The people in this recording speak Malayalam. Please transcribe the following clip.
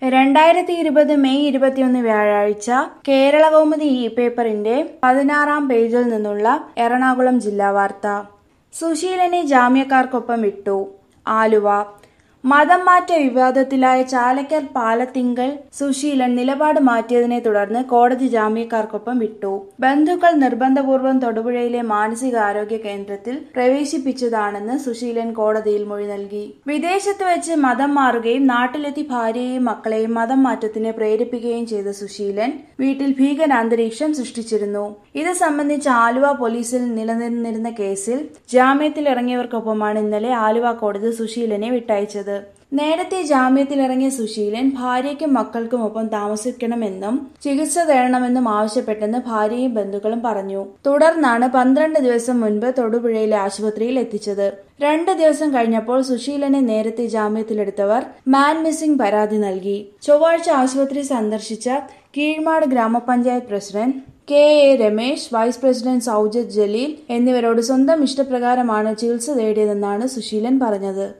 രണ്ടായിരത്തി ഇരുപത് മെയ് ഇരുപത്തിയൊന്ന് വ്യാഴാഴ്ച കേരള കൗമുദി ഇ പേപ്പറിന്റെ പതിനാറാം പേജിൽ നിന്നുള്ള എറണാകുളം ജില്ലാ വാർത്ത സുശീലനെ ജാമ്യക്കാർക്കൊപ്പം വിട്ടു ആലുവ മതം മാറ്റ വിവാദത്തിലായ ചാലക്കൽ പാലത്തിങ്കൽ സുശീലൻ നിലപാട് മാറ്റിയതിനെ തുടർന്ന് കോടതി ജാമ്യക്കാർക്കൊപ്പം വിട്ടു ബന്ധുക്കൾ നിർബന്ധപൂർവ്വം തൊടുപുഴയിലെ മാനസികാരോഗ്യ കേന്ദ്രത്തിൽ പ്രവേശിപ്പിച്ചതാണെന്ന് സുശീലൻ കോടതിയിൽ മൊഴി നൽകി വിദേശത്ത് വെച്ച് മതം മാറുകയും നാട്ടിലെത്തി ഭാര്യയെയും മക്കളെയും മതം മാറ്റത്തിന് പ്രേരിപ്പിക്കുകയും ചെയ്ത സുശീലൻ വീട്ടിൽ ഭീകരാന്തരീക്ഷം സൃഷ്ടിച്ചിരുന്നു ഇത് സംബന്ധിച്ച് ആലുവ പോലീസിൽ നിലനിന്നിരുന്ന കേസിൽ ജാമ്യത്തിൽ ഇറങ്ങിയവർക്കൊപ്പമാണ് ഇന്നലെ ആലുവ കോടതി സുശീലനെ വിട്ടയച്ചത് നേരത്തെ ജാമ്യത്തിലിറങ്ങിയ സുശീലൻ ഭാര്യയ്ക്കും മക്കൾക്കുമൊപ്പം താമസിക്കണമെന്നും ചികിത്സ തേടണമെന്നും ആവശ്യപ്പെട്ടെന്ന് ഭാര്യയും ബന്ധുക്കളും പറഞ്ഞു തുടർന്നാണ് പന്ത്രണ്ട് ദിവസം മുൻപ് തൊടുപുഴയിലെ ആശുപത്രിയിൽ എത്തിച്ചത് രണ്ട് ദിവസം കഴിഞ്ഞപ്പോൾ സുശീലനെ നേരത്തെ ജാമ്യത്തിലെടുത്തവർ മാൻ മിസ്സിംഗ് പരാതി നൽകി ചൊവ്വാഴ്ച ആശുപത്രി സന്ദർശിച്ച കീഴ്മാട് ഗ്രാമപഞ്ചായത്ത് president K A Ramesh vice president Soujath Jaleel എന്നിവരോട് സ്വന്തം ഇഷ്ടപ്രകാരമാണ് ചികിത്സ തേടിയതെന്നാണ് സുശീലൻ പറഞ്ഞത്